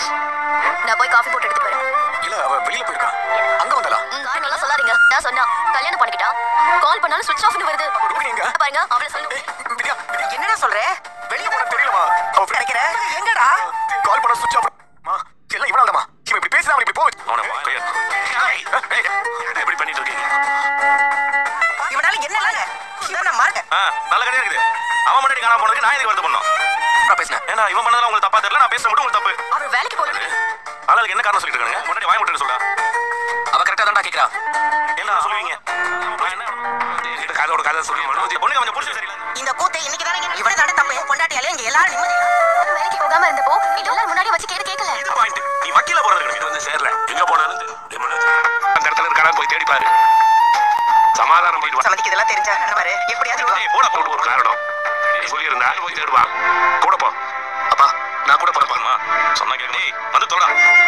நான் போய் காஃபி போட்டு எடுத்து வரேன் இல்ல அவ வெளியில போயிருக்கா அங்க வந்தாளா காரணம் எல்லாம் சொல்லாதீங்க நான் சொன்னா கல்யாணம் பண்ணிக்கிட்டா கால் பண்ணாலும் சுவிட்ச் ஆஃப்னு வருது ரோஹிணி எங்க பாருங்க அவளை சொல்லு ஏய், வித்யா வித்யா என்னடா சொல்ற வெளிய போன தெரியலமா அவ நினைக்கிற எங்கடா கால் பண்ண சுவிட்ச் ஆஃப் மா எல்லாம் இவனாலமா இவன் இப்படி பேசினா அவன் இப்படி போகுது அவனை வாயை என்ன இப்படி பண்ணிட்டு இருக்கீங்க இவனால என்ன இவனை மாட்ட ஆ, நல்ல கடையா இருக்குது அவன் முன்னாடி காணாம போனதுக்கு நான் எதுக்கு வருத்த பண்ணோம் நான் பேசினேன் ஏன்னா இவன் பண்ணதெல்லாம் உங்களுக்கு தப்பா தெரியல நான் பேச மட்டும் உங்களுக்கு தப்பு அவர் வேலைக்கு போகல ஆளுக்கு என்ன காரணம் சொல்லிட்டு இருக்காங்க முன்னாடி வாய் மட்டும் சொல்றா அவ கரெக்டா தான்டா கேக்குறா என்ன சொல்லுவீங்க நான் என்ன கிட்ட காதோட காதை சொல்லி பொண்ணுக்கு கொஞ்சம் புடிச்சு சரியில்லை இந்த கூத்தை இன்னைக்கு தானே இவனே தானே தப்பு பொண்டாட்டியாலே இங்க எல்லாரும் நிம்மதி வேலைக்கு போகாம இருந்தப்போ இதெல்லாம் முன்னாடி வச்சு கேட்டு கேட்கல இது பாயிண்ட் நீ வக்கீல போறது இது வந்து சேரல எங்க போனாலும் அந்த இடத்துல இருக்கானு போய் தேடி பாரு சமாதானம் போயிட்டு வா சம்மதிக்கு இதெல்லாம் தெரிஞ்சா என்ன பாரு எப்படியாவது இவன் ஏய், போடா போட்டு ஒரு காரணம் நீ சொல்லியிருந்தா போய் தேடுவா கூட போ அப்பா நான் கூட போறேன் பாருமா சொன்னா கேட்க டேய் வந்து தொட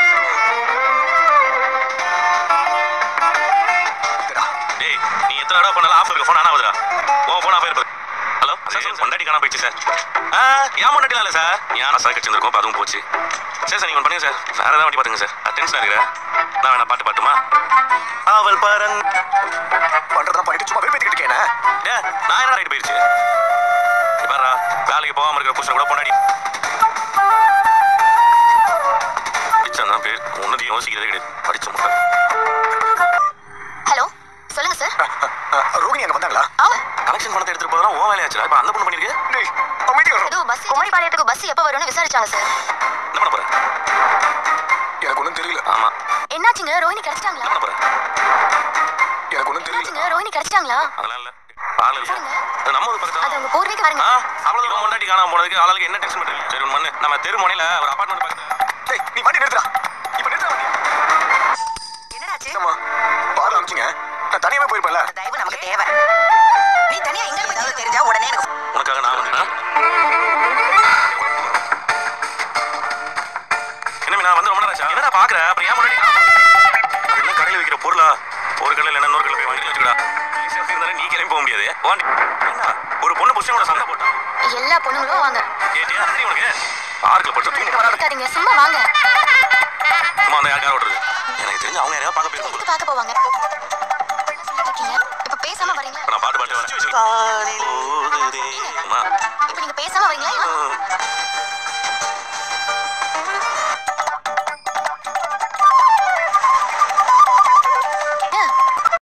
டேய் நீ எத்தனை தடவை பண்ணாலும் ஆஃப் இருக்க ஃபோன் ஆனா ஆகுதுடா உன் ஃபோன் ஆஃப் இருப்பது ஹலோ சார் பொண்டாட்டி காணாம போயிடுச்சு சார் ஆ ஏன் பொண்டாட்டிலாம் இல்லை சார் ஏன் சார் கட்சி இருக்கும் அதுவும் போச்சு சரி சார் நீங்கள் ஒன்று பண்ணுங்க சார் வேற ஏதாவது வண்டி பார்த்துங்க சார் டென்ஷன் இருக்கிறேன் நான் வேணா பாட்டு பாட்டுமா அவள் பரன் பண்றதெல்லாம் பண்ணிட்டு சும்மா வெறுப்பேத்திக்கிட்டு இருக்கேன் டே நான் என்ன ரைட் போயிடுச்சு பாரா வேலைக்கு போகாம இருக்கிற புருஷன் கூட பொண்டாடி படிச்சான் பேர் ஒன்னும் யோசிக்கிறதே கிடையாது படிச்ச முட்டை ஹலோ சொல்லுங்க சார் ரோகிணி அங்க வந்தாங்களா ஆமா கனெக்ஷன் பணத்தை எடுத்துட்டு போதா ஓ வேலையாச்சுடா இப்போ அந்த பொண்ணு பண்ணிருக்கு டேய் அமைதியா இரு. ஏதோ பஸ் குமரிபாளையத்துக்கு பஸ் எப்போ வரும்னு விசாரிச்சாங்க சார் என்ன பண்ண போற எனக்கு ஒண்ணும் தெரியல ஆமா என்னாச்சுங்க ரோஹிணி கிடைச்சிட்டாங்களா என்ன பண்ண போற எனக்கு ஒண்ணும் தெரியல என்னாச்சுங்க ரோஹிணி கிடைச்சிட்டாங்களா அதெல்லாம் இல்ல ஆள் இருக்கு அது நம்ம ஊர் பக்கத்துல அது உங்க பூர்வீக வரங்க ஆ அவ்வளவு இவன் முன்னாடி காணாம போனதுக்கு ஆளுக்கு என்ன டென்ஷன் பண்ணுறீங்க சரி ஒன்று பண்ணு நம்ம தெரு முனையில ஒரு அபார்ட்மெண்ட் பக்கத்துல டேய் நீ வண்டி நிறுத்துடா இப்ப நிறுத்துடா வண்டியை. என்னடாச்சு அம்மா பாரு அமிச்சிங்க நான் தனியாவே போயிருப்பேன்ல அந்த தயவு நமக்கு தேவை நீ தனியா எங்க ஏதாவது தெரிஞ்சா உடனே எனக்கு உனக்காக நான் வந்தேன் என்ன நான் வந்து ரொம்ப நேரம் ஆச்சா? என்னடா பாக்குற அப்புறம் ஏன் முன்னாடி காணாம போன? அது என்ன கடையில் விற்கிற பொருளா ஒரு கடையில் என்ன இன்னொரு கடையில் போய் வாங்கி வச்சுக்கடா சேஃப்டி இருந்தாலும் நீ கிளம்பி போக முடியாது வாண்டி என்ன? ஒரு பொண்ணு புருஷன் கூட சண்டை போட்டான் எல்லா பொண்ணுங்களும் வாங்க கேட்டியா தெரியும் உனக்கு பார்க்கில் படுத்து தூங்க வராது இருக்காதீங்க சும்மா வாங்க சும்மா அந்த யார் கார் ஓட்டுறது எனக்கு தெரிஞ்சு அவங்க யாரையா பார்க்க போயிருக்கோம் எதுக்கு பார்க்க போவாங்க என்ன சொல்லிட்டு இருக்கீங்க இப்ப பேசாம வரீங்களா இப்ப நான் பாட்டு பாட்டு வரேன் அம்மா இப்ப நீங்க பேசாம வரீங்களா இல்ல